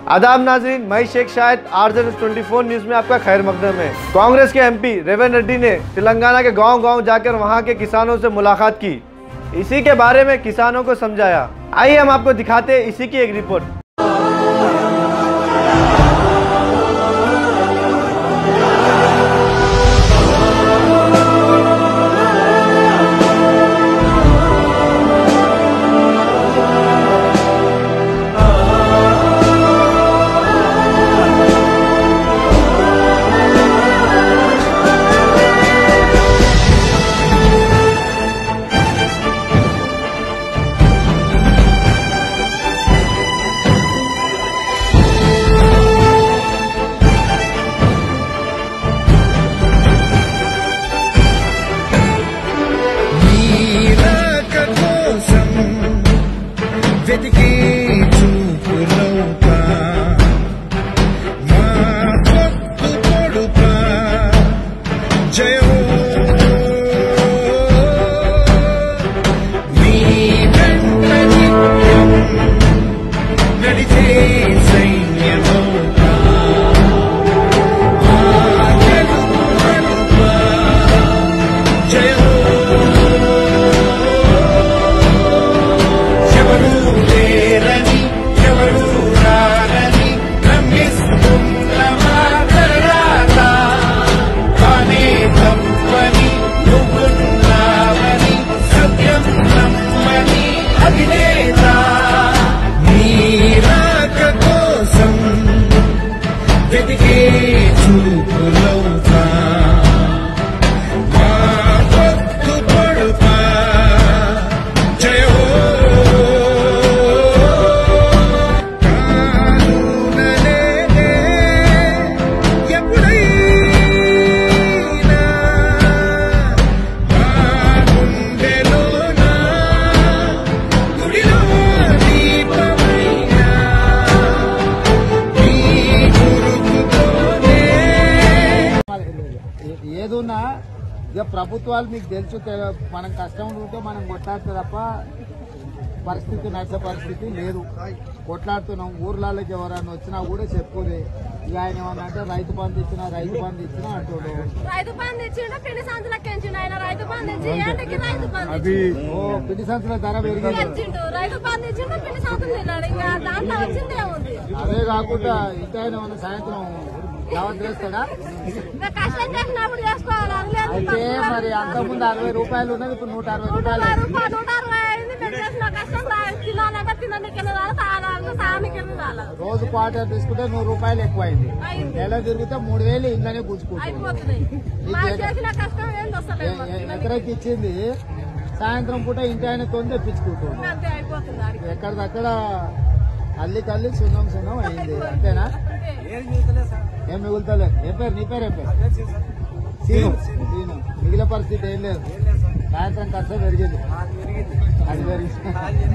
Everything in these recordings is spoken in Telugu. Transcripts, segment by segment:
आदाब नाजरीन मैं शेख शाहिद आरजन ट्वेंटी फोर न्यूज में आपका खैर मकदम है कांग्रेस के एमपी रेवन रेड्डी ने तेलंगाना के गांव गांव जाकर वहां के किसानों से मुलाकात की इसी के बारे में किसानों को समझाया आइए हम आपको दिखाते हैं इसी की एक रिपोर्ट నీరాక కోసం వెతికి చూపులవుతా మా పొత్తు పొడుపా జయో నీ వెంట నిత్యం నడిచే సైన్యమవుతా మా గెలుపు గెలుపా జయో ఎవరు లేరని ఎవరు రారని నమ్మిస్తున్న మాటరాత కానే తప్పని నువ్వున్నావని సత్యం నమ్మని అధినేత నీరాక కోసం వెతికే చూపులవుతా మా పొత్తు పడుపా జయ హో కానునలేనే ఎప్పుడైనా మా గుండెలోన గుడిలో దీపమైనా నీ గురుతుతోనే ఏ- ఏదున్నా ఇక ప్రభుత్వాలు మీకు తెలుసు తెల- మనం కష్టం ఉంటే మనం కొట్లాడితే తప్ప పరిస్థితి నడిచే పరిస్థితి లేదు కొట్లాడుతున్నాం ఊర్లలోకి ఎవరైనా వచ్చినా కూడా చెప్పుకోలే ఇక ఆయన ఏమన్నా అంటే రైతు బంధు ఇచ్చినా రైతు బంధు ఇచ్చినా అంటాడు రైతు బంధు ఇచ్చిండు పిండి సంచులకు ఎంచిండు ఆయన రైతు బంధు ఇచ్చి ఏంటకి రైతు బంధు ఓ పిండి సంచుల ధర పెరిగింది ఇచ్చిండు రైతు బంధు ఇచ్చిండు పిండి సంచులు తిన్నాడు ఇంకా దాంట్లో వచ్చింది ఏముంది అదే కాకుండా ఇంకా ఆయన ఏమన్నా సాయంత్రం దావత్ చేస్తాడా ఇంకా కష్టం చేసినప్పుడు చేసుకోవాలి అది లేదు అయితే మరి అంతకుముందు అరవై రూపాయలు ఉన్నది ఇప్పుడు నూట అరవై నూట రూపాయలు అరవై రూపాయలు నూట అరవై అయింది మేము చేసిన కష్టం రా- తినాలంటే తినడానికి రాలి తాగాలంటే తాగడానికి రాలేదు రోజు క్వార్టర్ తీసుకుంటే నూరు రూపాయలు ఎక్కువైంది అయింది నెల తిరిగితే మూడు వేలు ఇంట్లోనే గుంజుకుంటుంది అయిపోతున్నాయి మా చేసిన కష్టం ఏం వస్తలేదు మాకు తినడానికి. ఎకరాకి ఇచ్చింది సాయంత్రం పూట ఇంటి ఆయనతో తెప్పించుకుంటుంది అంతే అయిపోతుంది ఆడికి. ఎక్కడిదక్కడ అల్లి కల్లి సున్నం సున్నం అయింది అంతేనా ఏం మిగులుతలేదు ఏం పేరు నీ పేరు ఏం పేరు సీను సీను మిగిలిన పరిస్థితి ఏం లేదు సాయంత్రం ఖర్చు పెరిగింది అది పెరిగింది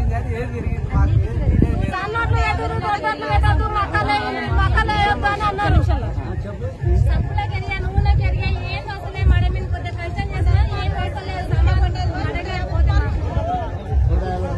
సన్నోట్లు పెట్టరు రోడ్లు పెట్టద్దు మక్కలే మక్కలే వేయొద్దు అని అన్నారు సబ్బులకి ఎరిగా నువ్వులకి ఎరిగా ఏం వస్తలే మడ మీద కొద్దిగా కష్టం చేసినా ఏం వస్తలేదు సమ్మ కొట్టేది మడకే పోతే నూట యాభై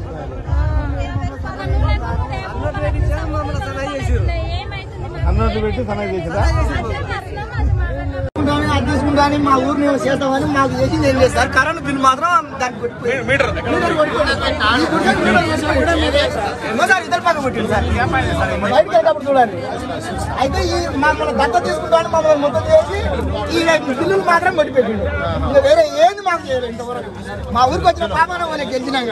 రూపాయలు ఏమైతుంది అన్నోట్లు పెట్టి సన్నగా చేసిందా మాట్లాడారు అది తీసుకుంటాని మా ఊరిని చేస్తామని మాకు చేసింది ఏం లేదు సార్ కరెంట్ బిల్ మాత్రం దానికి కొట్టిపోయి- మీటర్ కొట్టిపోయి. ఈ గుడ్డకు మీటర్ చేసినా కూడా మీరే ఏమో సార్ ఇద్దరు పక్క కొట్టింది సార్ బయటకు వెళ్ళేటప్పుడు చూడండి అయితే ఈ మమ్మల్ని దత్త తీసుకుంటామని మమ్మల్ని మొత్తం చేసి ఈ బిల్లులు మాత్రం కొట్టిపెట్టిండు ఇంకా వేరే ఏది మాకు చేయలేదు ఇంతవరకు మా ఊరికి వచ్చిన పాపాన మనకి గెలిచినాక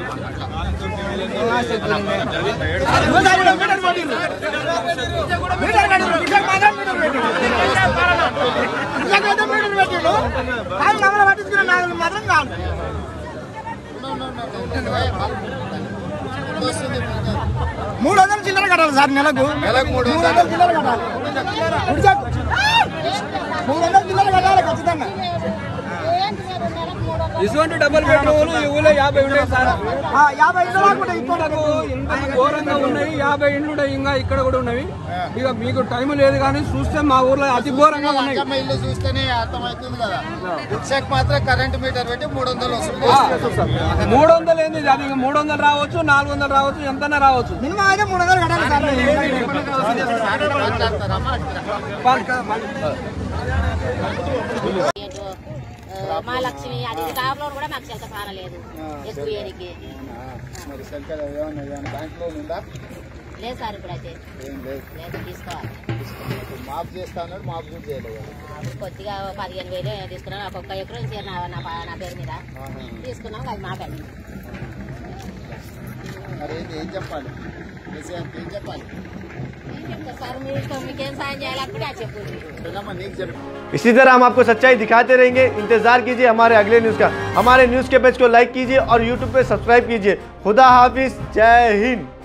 ఇదిగో సార్ ఇక్కడ మీటర్ కొట్టిండ్రు. మీటర్ కట్టిండ్రు. మీటర్ మాత్రం మీటర్ పెట్టిండు. ఇలాగైతే మీటర్ పెట్టిండు కానీ మమ్మల్ని పట్టించుకున్న నాలుగు మాత్రం కాదు మూడు వందలు చిల్లర కట్టాలి సార్ నెలకు నెలకు మూడు మూడు వందలు చిల్లర కట్టాలి గుడిచాకు. మూడు వందలు చిల్లర కట్టాలి ఖచ్చితంగా ఇటువంటి డబుల్ బెడ్రూమ్లు ఈ ఊళ్ళో యాభై ఉన్నాయి సార్ ఆ, యాభై ఇంట్లో కూడా ఇప్పుడు ఇంతకు ఇంత ఘోరంగా ఉన్నాయి యాభై ఇండ్లు ఉన్నాయి ఇంకా ఇక్కడ కూడా ఉన్నవి ఇక మీకు టైం లేదు కానీ చూస్తే మా ఊర్లో అతి ఘోరంగా ఉన్నాయి అక్కమ్మ ఇల్లు చూస్తేనే అర్థమవుతుంది కదా రిక్షాకి మాత్రం కరెంట్ మీటర్ పెట్టి మూడు వందలు వస్తుంది మూడు వందలు ఏంది అది ఇక మూడు వందలు రావచ్చు నాలుగు వందలు రావచ్చు ఎంతైనా రావచ్చు మినిమం అయితే మూడు వందలు కట్టాలి సార్ మాట్లాడతారమ్మా అడుగురా. ఏంటో, ఆ, మా లక్ష్మి అది ఇది కాపులో కూడా మాకు చెలక కానలేదు ఎక్కువ ఏరికి మరి శంకర్ ఏమన్నా ఏమన్నా బ్యాంక్ లోన్ ఉందా లేదు సార్ ఇప్పుడు అయితే ఏం లేదు లేదు తీసుకోవాలి ఇప్పుడు మాఫ్ చేస్తా అన్నాడు మాఫ్ కూడా చేయలేదు అప్పుడు కొద్దిగా ఓ పదిహేను వేలు తీసుకున్నాను ఒక ఒక్క ఎకరం ఇచ్చారు నా నా పా- నా పేరు మీద తీసుకున్నాం అది మా పేరు మరి ఏంటి ఏం చెప్పాలి కేసీఆర్కి ఏం చెప్పాలి ఏం చెప్తారు సార్ మీరు మీకేం సాయం చేయాలి అప్పుడే అది చెప్పు పిల్లమ్మ నీకు చెప్పు इसी तरह हम आपको सच्चाई दिखाते रहेंगे इंतजार कीजिए हमारे अगले न्यूज़ का हमारे न्यूज़ के पेज को लाइक कीजिए और यूट्यूब पे सब्सक्राइब कीजिए खुदा हाफिज जय हिंद